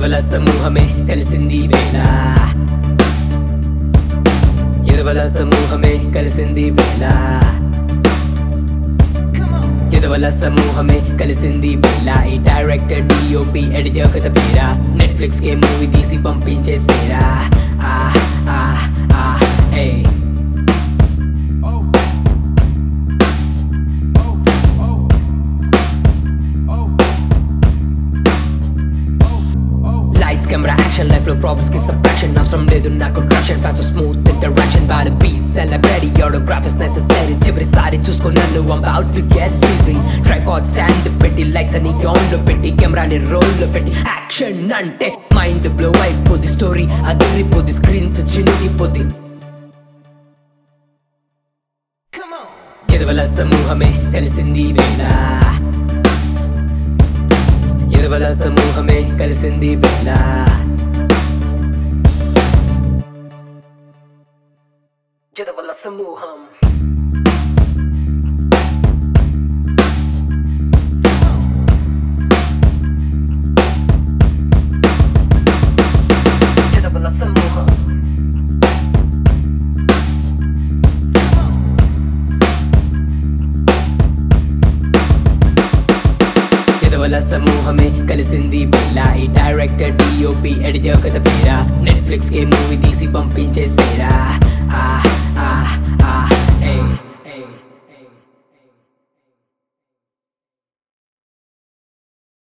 ఎదవల సమూహమే కలిసింది ఈ వేళ ఎదవల సమూహమే కలిసింది ఈ వేళ ఎదవల సమూహమే కలిసింది ఈ వేళ ఈ డైరెక్టర్ డిఓపి ఎడిటర్ కథ పేరా నెట్ఫ్లిక్స్ కే మూవీ తీసి పంపించేసేరా ఆ ఆ ఆ ఏ లైట్స్ కెమెరా యాక్షన్ లైఫ్ లో ప్రాబ్లమ్స్ కి సబ్ట్రాక్షన్ అవసరం లేదు నాకు ట్రాక్షన్ ఫ్యాన్స్ స్మూత్ ఇంటరాక్షన్ బాగా పీస్ సెలబ్రిటీ ఆటోగ్రాఫర్స్ నెసెసరీ చివరిసారి చూసుకో నన్ను about to get busy tripod stand పెట్టి లైక్స్ అని ఆన్ లో పెట్టి కెమెరాని రోల్ లో పెట్టి యాక్షన్ అంటే మైండ్ బ్లో అయిపోద్ది స్టోరీ అదిరిపోద్ది స్క్రీన్స్ చినిగిపోద్ది ఎదవల సమూహమే కలిసింది ఈ వేళ ఎదవల సమూహమే కలిసింది ఈ వేళ ఎదవల సమూహం ఎదవల సమూహం ఎదవల సమూహమే కలిసింది ఈ వేళ ఈ డైరెక్టర్ డిఓపి ఎడిటర్ కథ పేరా నెట్ఫ్లిక్స్ కే మూవీ తీసి పంపించేసేరా ఆ ఆ